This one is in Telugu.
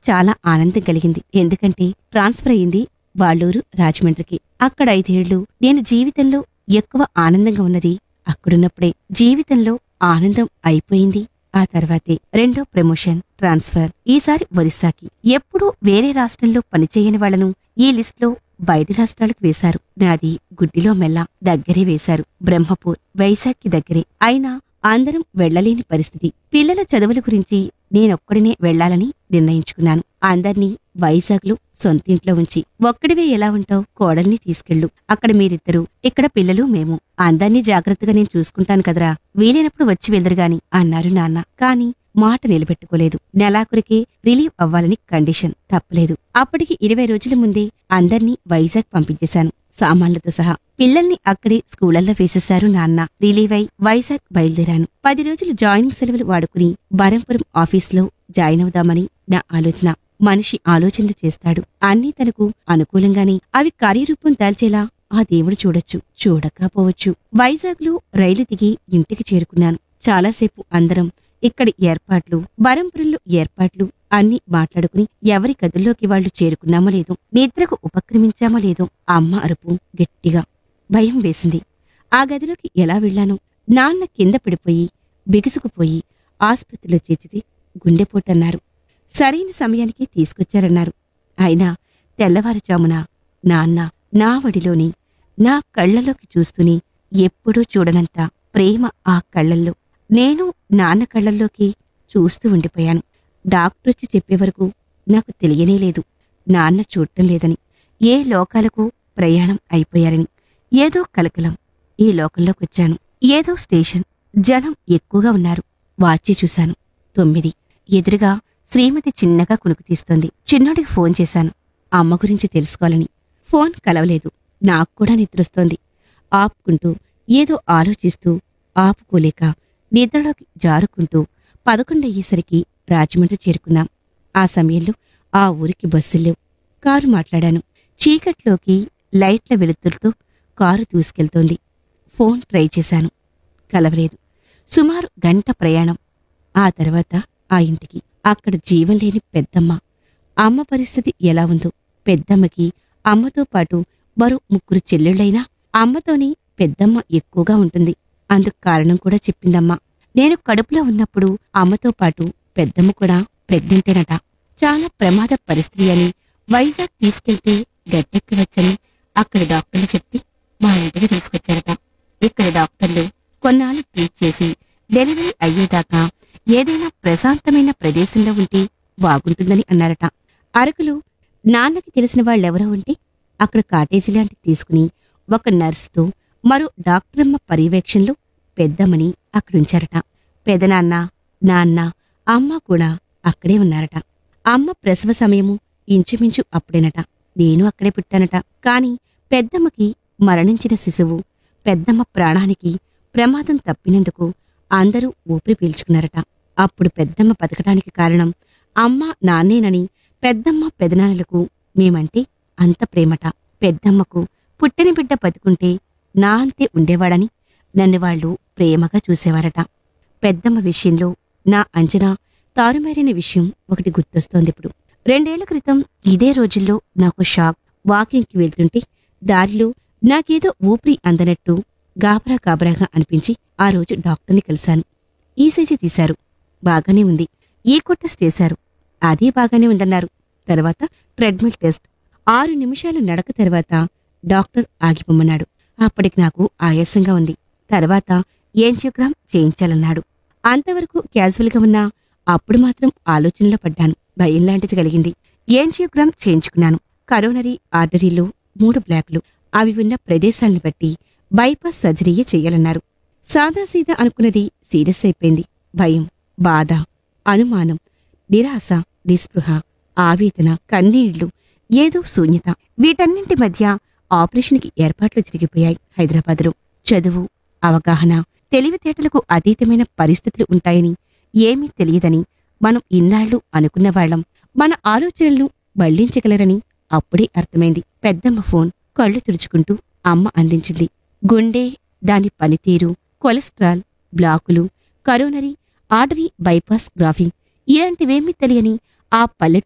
చాలా ఆనందం కలిగింది ఎందుకంటే ట్రాన్స్ఫర్ అయింది వాళ్ళూరు రాజమండ్రికి అక్కడ ఐదేళ్లు నేను జీవితంలో ఎక్కువ ఆనందంగా ఉన్నది అక్కడున్నప్పుడే జీవితంలో ఆనందం అయిపోయింది ఆ తర్వాతే రెండో ప్రమోషన్ ట్రాన్స్ఫర్ ఈసారి ఒరిస్సాకి ఎప్పుడూ వేరే రాష్ట్రంలో పనిచేయని వాళ్లను ఈ లిస్ట్లో బయటి రాష్ట్రాలకు వేశారు నాది గుడ్డిలో మెల్ల దగ్గరే వేశారు బ్రహ్మపూర్ వైజాగ్కి దగ్గరే అయినా అందరం వెళ్లలేని పరిస్థితి పిల్లల చదువుల గురించి నేనొక్కడినే వెళ్లాలని నిర్ణయించుకున్నాను అందర్నీ వైజాగ్లో సొంతింట్లో ఉంచి ఒక్కడివే ఎలా ఉంటావు కోడల్ని తీసుకెళ్ళు అక్కడ మీరిద్దరు ఇక్కడ పిల్లలు మేము అందర్నీ జాగ్రత్తగా నేను చూసుకుంటాను కదరా వీలైనప్పుడు వచ్చి వెళ్దరు గాని అన్నారు నాన్న కాని మాట నిలబెట్టుకోలేదు నెలాఖరికి రిలీవ్ అవ్వాలని కండిషన్ తప్పలేదు అప్పటికి ఇరవై రోజుల ముందే అందర్నీ వైజాగ్ పంపించేశాను సామాన్లతో సహా పిల్లల్ని అక్కడే స్కూళ్లలో వేసేశారు నాన్న రిలీవ్ అయి వైజాగ్ బయలుదేరాను పది రోజులు జాయినింగ్ సెలవులు వాడుకుని బరంపురం ఆఫీస్లో జాయిన్ అవుదామని నా ఆలోచన మనిషి ఆలోచనలు చేస్తాడు అన్నీ తనకు అనుకూలంగానే అవి కార్యరూపం దాల్చేలా ఆ దేవుడు చూడొచ్చు చూడకపోవచ్చు వైజాగ్లో రైలు దిగి ఇంటికి చేరుకున్నాను చాలాసేపు అందరం ఇక్కడి ఏర్పాట్లు బరంపురంలో ఏర్పాట్లు అన్ని మాట్లాడుకుని ఎవరి గదుల్లోకి వాళ్ళు చేరుకున్నామో లేదో నిద్రకు ఉపక్రమించామో లేదో అమ్మ అరుపు గట్టిగా భయం వేసింది ఆ గదిలోకి ఎలా వెళ్ళానో నాన్న కింద పడిపోయి బిగుసుకుపోయి ఆసుపత్రిలో చేర్చితే గుండెపోటన్నారు సరైన సమయానికి తీసుకొచ్చారన్నారు అయినా తెల్లవారుజామున నాన్న నా వడిలోని నా కళ్ళలోకి చూస్తూనే ఎప్పుడూ చూడనంత ప్రేమ ఆ కళ్ళల్లో నేను నాన్న కళ్ళల్లోకి చూస్తూ ఉండిపోయాను డాక్టర్ వచ్చి చెప్పే వరకు నాకు తెలియనే లేదు నాన్న చూడటం లేదని ఏ లోకాలకు ప్రయాణం అయిపోయారని ఏదో కలకలం ఈ లోకంలోకి వచ్చాను ఏదో స్టేషన్ జనం ఎక్కువగా ఉన్నారు వాచి చూశాను తొమ్మిది ఎదురుగా శ్రీమతి చిన్నగా కునుకు తీస్తోంది చిన్నోడికి ఫోన్ చేశాను అమ్మ గురించి తెలుసుకోవాలని ఫోన్ కలవలేదు నాకు కూడా నిద్రొస్తోంది ఆపుకుంటూ ఏదో ఆలోచిస్తూ ఆపుకోలేక నిద్రలోకి జారుకుంటూ పదకొండయ్యేసరికి రాజమండ్రి చేరుకున్నాం ఆ సమయంలో ఆ ఊరికి బస్సులు లేవు కారు మాట్లాడాను చీకట్లోకి లైట్ల వెలుతురుతో కారు దూసుకెళ్తోంది ఫోన్ ట్రై చేశాను కలవలేదు సుమారు గంట ప్రయాణం ఆ తర్వాత ఆ ఇంటికి అక్కడ జీవం లేని పెద్దమ్మ అమ్మ పరిస్థితి ఎలా ఉందో పెద్దమ్మకి అమ్మతో పాటు మరో ముగ్గురు చెల్లెళ్ళైనా అమ్మతోని పెద్దమ్మ ఎక్కువగా ఉంటుంది అందుకు కారణం కూడా చెప్పిందమ్మ నేను కడుపులో ఉన్నప్పుడు అమ్మతో పాటు పెద్దమ్మ కూడా ప్రెగ్నెంటేనట చాలా ప్రమాద పరిస్థితి అని వైజాగ్ తీసుకెళ్తే గట్టెక్కవచ్చని అక్కడ డాక్టర్లు చెప్పి మా ఇంటికి తీసుకొచ్చారట ఇక్కడ డాక్టర్లు కొన్నాళ్ళు ట్రీట్ చేసి డెలివరీ అయ్యేదాకా ఏదైనా ప్రశాంతమైన ప్రదేశంలో ఉంటే బాగుంటుందని అన్నారట అరకులో నాన్నకి తెలిసిన వాళ్ళెవరో ఉంటే అక్కడ కాటేజీ లాంటిది తీసుకుని ఒక నర్సుతో మరో డాక్టరమ్మ పర్యవేక్షణలో పెద్దమ్మని అక్కడుంచారట పెదనాన్న నాన్న అమ్మ కూడా అక్కడే ఉన్నారట అమ్మ ప్రసవ సమయము ఇంచుమించు అప్పుడేనట నేను అక్కడే పుట్టానట కాని పెద్దమ్మకి మరణించిన శిశువు పెద్దమ్మ ప్రాణానికి ప్రమాదం తప్పినందుకు అందరూ ఊపిరి పీల్చుకున్నారట అప్పుడు పెద్దమ్మ బతకడానికి కారణం అమ్మ నాన్నేనని పెద్దమ్మ పెదనాన్నలకు మేమంటే అంత ప్రేమట పెద్దమ్మకు పుట్టిన బిడ్డ బతుకుంటే నా అంతే ఉండేవాడని నన్ను వాళ్ళు ప్రేమగా చూసేవారట పెద్దమ్మ విషయంలో నా అంచనా తారుమారిన విషయం ఒకటి గుర్తొస్తోంది ఇప్పుడు రెండేళ్ల క్రితం ఇదే రోజుల్లో నాకు షాక్ వాకింగ్కి వెళ్తుంటే దారిలో నాకేదో ఊపిరి అందనట్టు గాబరా గాబరాగా అనిపించి ఆ రోజు డాక్టర్ని కలిశాను ఈసీజీ తీశారు బాగానే ఉంది ఈ కొట్టెస్ట్ చేశారు అది బాగానే ఉందన్నారు తర్వాత ట్రెడ్మిల్ టెస్ట్ ఆరు నిమిషాలు నడక తర్వాత డాక్టర్ ఆగిపోమన్నాడు అప్పటికి నాకు ఆయాసంగా ఉంది తర్వాత ఏంజియోగ్రామ్ చేయించాలన్నాడు అంతవరకు క్యాజువల్గా ఉన్నా అప్పుడు మాత్రం ఆలోచనలో పడ్డాను భయం లాంటిది కలిగింది ఏంజియోగ్రామ్ చేయించుకున్నాను కరోనరీ ఆర్టరీలో మూడు బ్లాకులు అవి ఉన్న ప్రదేశాల్ని బట్టి బైపాస్ సర్జరీయే చెయ్యాలన్నారు సాదాసీదా అనుకున్నది సీరియస్ అయిపోయింది భయం బాధ అనుమానం నిరాశ నిస్పృహ ఆవేదన కన్నీళ్లు ఏదో శూన్యత వీటన్నింటి మధ్య ఆపరేషన్కి ఏర్పాట్లు జరిగిపోయాయి హైదరాబాద్లో చదువు అవగాహన తెలివితేటలకు అతీతమైన పరిస్థితులు ఉంటాయని ఏమీ తెలియదని మనం ఇన్నాళ్లు అనుకున్న వాళ్ళం మన ఆలోచనలను మళ్లించగలరని అప్పుడే అర్థమైంది పెద్దమ్మ ఫోన్ కళ్ళు తుడుచుకుంటూ అమ్మ అందించింది గుండె దాని పనితీరు కొలెస్ట్రాల్ బ్లాకులు కరోనరీ ఆర్టరీ బైపాస్ గ్రాఫీ ఇలాంటివేమీ తెలియని ఆ పల్లెటూరు